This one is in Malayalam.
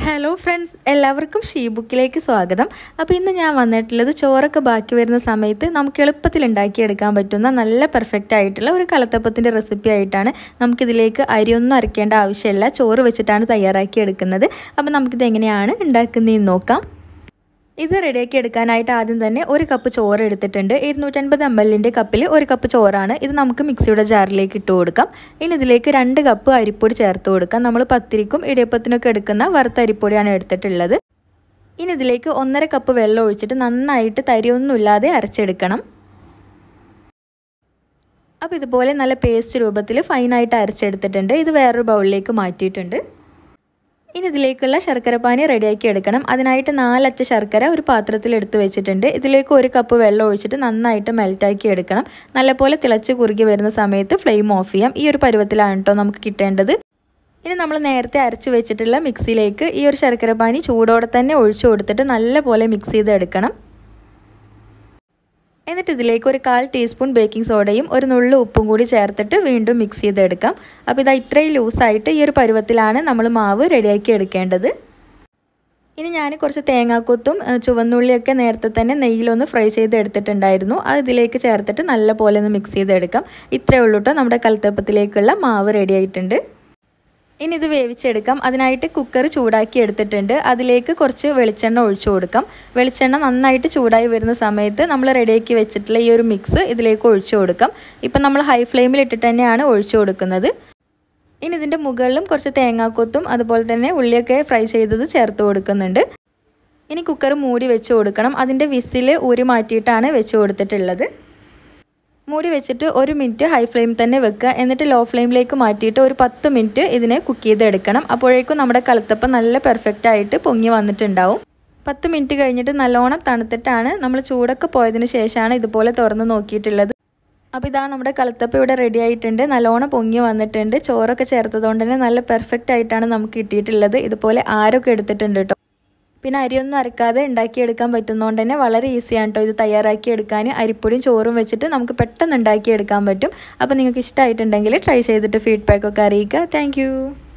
ഹലോ ഫ്രണ്ട്സ് എല്ലാവർക്കും ഷീ ബുക്കിലേക്ക് സ്വാഗതം അപ്പോൾ ഇന്ന് ഞാൻ വന്നിട്ടുള്ളത് ചോറൊക്കെ ബാക്കി വരുന്ന സമയത്ത് നമുക്ക് എളുപ്പത്തിൽ ഉണ്ടാക്കിയെടുക്കാൻ പറ്റുന്ന നല്ല പെർഫെക്റ്റ് ആയിട്ടുള്ള ഒരു കലത്തപ്പത്തിൻ്റെ റെസിപ്പി ആയിട്ടാണ് നമുക്കിതിലേക്ക് അരിയൊന്നും അരയ്ക്കേണ്ട ആവശ്യമില്ല ചോറ് വെച്ചിട്ടാണ് തയ്യാറാക്കി എടുക്കുന്നത് അപ്പോൾ നമുക്കിത് എങ്ങനെയാണ് ഉണ്ടാക്കുന്നതെന്ന് നോക്കാം ഇത് റെഡിയാക്കി എടുക്കാനായിട്ട് ആദ്യം തന്നെ ഒരു കപ്പ് ചോറ് എടുത്തിട്ടുണ്ട് ഇരുന്നൂറ്റൻപത് എം എല്ലിൻ്റെ കപ്പിൽ ഒരു കപ്പ് ചോറാണ് ഇത് നമുക്ക് മിക്സിയുടെ ജാറിലേക്ക് ഇട്ട് കൊടുക്കാം ഇനി ഇതിലേക്ക് രണ്ട് കപ്പ് അരിപ്പൊടി ചേർത്ത് കൊടുക്കാം നമ്മൾ പത്തിരിക്കും ഇടിയപ്പത്തിനൊക്കെ എടുക്കുന്ന വറുത്ത അരിപ്പൊടിയാണ് എടുത്തിട്ടുള്ളത് ഇനി ഇതിലേക്ക് ഒന്നര കപ്പ് വെള്ളം ഒഴിച്ചിട്ട് നന്നായിട്ട് തരിയൊന്നുമില്ലാതെ അരച്ചെടുക്കണം അപ്പോൾ ഇതുപോലെ നല്ല പേസ്റ്റ് രൂപത്തിൽ ഫൈനായിട്ട് അരച്ചെടുത്തിട്ടുണ്ട് ഇത് വേറൊരു ബൗളിലേക്ക് മാറ്റിയിട്ടുണ്ട് ഇനി ഇതിലേക്കുള്ള ശർക്കരപ്പാനി റെഡിയാക്കി എടുക്കണം അതിനായിട്ട് നാലച്ച ശർക്കര ഒരു പാത്രത്തിൽ എടുത്ത് വെച്ചിട്ടുണ്ട് ഇതിലേക്ക് ഒരു കപ്പ് വെള്ളം ഒഴിച്ചിട്ട് നന്നായിട്ട് മെൽറ്റാക്കി എടുക്കണം നല്ലപോലെ തിളച്ച് കുറുകി വരുന്ന സമയത്ത് ഫ്ലെയിം ഓഫ് ചെയ്യാം ഈ ഒരു പരുവത്തിലാണ് കേട്ടോ നമുക്ക് കിട്ടേണ്ടത് ഇനി നമ്മൾ നേരത്തെ അരച്ച് വെച്ചിട്ടുള്ള മിക്സിയിലേക്ക് ഈ ഒരു ശർക്കരപ്പാനി ചൂടോടെ തന്നെ ഒഴിച്ചു കൊടുത്തിട്ട് നല്ലപോലെ മിക്സ് ചെയ്ത് എടുക്കണം എന്നിട്ട് ഇതിലേക്ക് ഒരു കാൽ ടീസ്പൂൺ ബേക്കിംഗ് സോഡയും ഒരു നുള്ളു ഉപ്പും കൂടി ചേർത്തിട്ട് വീണ്ടും മിക്സ് ചെയ്തെടുക്കാം അപ്പോൾ ഇതാ ഇത്രയും ലൂസായിട്ട് ഈ ഒരു പരുവത്തിലാണ് നമ്മൾ മാവ് റെഡിയാക്കി എടുക്കേണ്ടത് ഇനി ഞാൻ കുറച്ച് തേങ്ങാക്കൊത്തും ചുവന്നുള്ളിയൊക്കെ നേരത്തെ തന്നെ നെയ്യിലൊന്ന് ഫ്രൈ ചെയ്ത് എടുത്തിട്ടുണ്ടായിരുന്നു അത് ഇതിലേക്ക് ചേർത്തിട്ട് നല്ല പോലെ ഒന്ന് മിക്സ് ചെയ്തെടുക്കാം ഇത്രയേ ഉള്ളൂ കേട്ടോ നമ്മുടെ കലത്തപ്പത്തിലേക്കുള്ള മാവ് റെഡി ആയിട്ടുണ്ട് ഇനി ഇത് വേവിച്ചെടുക്കാം അതിനായിട്ട് കുക്കർ ചൂടാക്കി എടുത്തിട്ടുണ്ട് അതിലേക്ക് കുറച്ച് വെളിച്ചെണ്ണ ഒഴിച്ചു കൊടുക്കാം വെളിച്ചെണ്ണ നന്നായിട്ട് ചൂടായി വരുന്ന സമയത്ത് നമ്മൾ റെഡിയാക്കി വെച്ചിട്ടുള്ള ഈ ഒരു മിക്സ് ഇതിലേക്ക് ഒഴിച്ചു കൊടുക്കാം ഇപ്പം നമ്മൾ ഹൈ ഫ്ലെയിമിൽ ഇട്ടിട്ട് തന്നെയാണ് ഒഴിച്ചു കൊടുക്കുന്നത് ഇനി ഇതിൻ്റെ മുകളിലും കുറച്ച് തേങ്ങാക്കൊത്തും അതുപോലെ തന്നെ ഉള്ളിയൊക്കെ ഫ്രൈ ചെയ്തത് ചേർത്ത് കൊടുക്കുന്നുണ്ട് ഇനി കുക്കർ മൂടി വെച്ച് കൊടുക്കണം അതിൻ്റെ വിസിൽ ഊരി മാറ്റിയിട്ടാണ് വെച്ച് കൊടുത്തിട്ടുള്ളത് മൂടി വെച്ചിട്ട് ഒരു മിനിറ്റ് ഹൈ ഫ്ലെയിം തന്നെ വെക്കുക എന്നിട്ട് ലോ ഫ്ലെയിമിലേക്ക് മാറ്റിയിട്ട് ഒരു പത്ത് മിനിറ്റ് ഇതിനെ കുക്ക് ചെയ്തെടുക്കണം അപ്പോഴേക്കും നമ്മുടെ കലത്തപ്പം നല്ല പെർഫെക്റ്റ് ആയിട്ട് പൊങ്ങി വന്നിട്ടുണ്ടാവും പത്ത് മിനിറ്റ് കഴിഞ്ഞിട്ട് നല്ലോണം തണുത്തിട്ടാണ് നമ്മൾ ചൂടൊക്കെ പോയതിന് ശേഷമാണ് ഇതുപോലെ തുറന്ന് നോക്കിയിട്ടുള്ളത് അപ്പോൾ ഇതാ നമ്മുടെ കലത്തപ്പം ഇവിടെ റെഡി ആയിട്ടുണ്ട് നല്ലോണം പൊങ്ങി വന്നിട്ടുണ്ട് ചോറൊക്കെ ചേർത്തതുകൊണ്ട് തന്നെ നല്ല പെർഫെക്റ്റ് ആയിട്ടാണ് നമുക്ക് കിട്ടിയിട്ടുള്ളത് ഇതുപോലെ ആരൊക്കെ എടുത്തിട്ടുണ്ട് കേട്ടോ പിന്നെ അരിയൊന്നും അരക്കാതെ ഉണ്ടാക്കിയെടുക്കാൻ പറ്റുന്നതുകൊണ്ട് തന്നെ വളരെ ഈസിയാണ് കേട്ടോ ഇത് തയ്യാറാക്കി എടുക്കാൻ അരിപ്പൊടിയും ചോറും വെച്ചിട്ട് നമുക്ക് പെട്ടെന്ന് ഉണ്ടാക്കിയെടുക്കാൻ പറ്റും അപ്പോൾ നിങ്ങൾക്ക് ഇഷ്ടമായിട്ടുണ്ടെങ്കിൽ ട്രൈ ചെയ്തിട്ട് ഫീഡ്ബാക്കൊക്കെ അറിയിക്കുക താങ്ക്